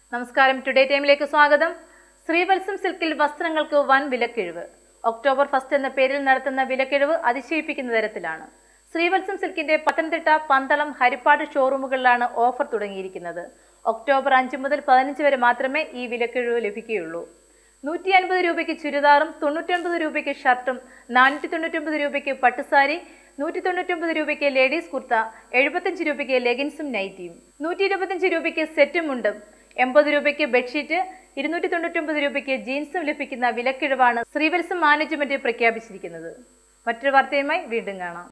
നമസ്കാരം ടുഡേ ടൈമിലേക്ക് സ്വാഗതം ശ്രീവത്സം സിൽക്കിൽ വസ്ത്രങ്ങൾക്ക് വൻ വിലക്കിഴിവ് ഒക്ടോബർ ഫസ്റ്റ് എന്ന പേരിൽ നടത്തുന്ന വിലക്കിഴിവ് അതിശയിപ്പിക്കുന്ന തരത്തിലാണ് ശ്രീവത്സം സിൽക്കിന്റെ പത്തനംതിട്ട പന്തളം ഹരിപ്പാട് ഷോറൂമുകളിലാണ് ഓഫർ തുടങ്ങിയിരിക്കുന്നത് ഒക്ടോബർ അഞ്ച് മുതൽ പതിനഞ്ച് വരെ മാത്രമേ ഈ വിലക്കിഴിവ് ലഭിക്കുകയുള്ളൂ നൂറ്റി അൻപത് രൂപയ്ക്ക് ചുരിദാറും തൊണ്ണൂറ്റൊൻപത് രൂപയ്ക്ക് ഷർട്ടും നാനൂറ്റി തൊണ്ണൂറ്റൊമ്പത് രൂപയ്ക്ക് പട്ടുസാരി നൂറ്റി തൊണ്ണൂറ്റൊമ്പത് രൂപയ്ക്ക് ലേഡീസ് കുർത്ത എഴുപത്തഞ്ച് രൂപയ്ക്ക് ലെഗിൻസും നൈറ്റിയും നൂറ്റി ഇരുപത്തഞ്ച് രൂപയ്ക്ക് സെറ്റും മുണ്ടും എൺപത് രൂപയ്ക്ക് ബെഡ്ഷീറ്റ് ഇരുന്നൂറ്റി തൊണ്ണൂറ്റൊമ്പത് രൂപയ്ക്ക് ജീൻസും ലഭിക്കുന്ന വിലക്കിഴിവാണ് ശ്രീവത്സം മാനേജ്മെന്റ് പ്രഖ്യാപിച്ചിരിക്കുന്നത് മറ്റൊരു വാർത്തയുമായി വീണ്ടും കാണാം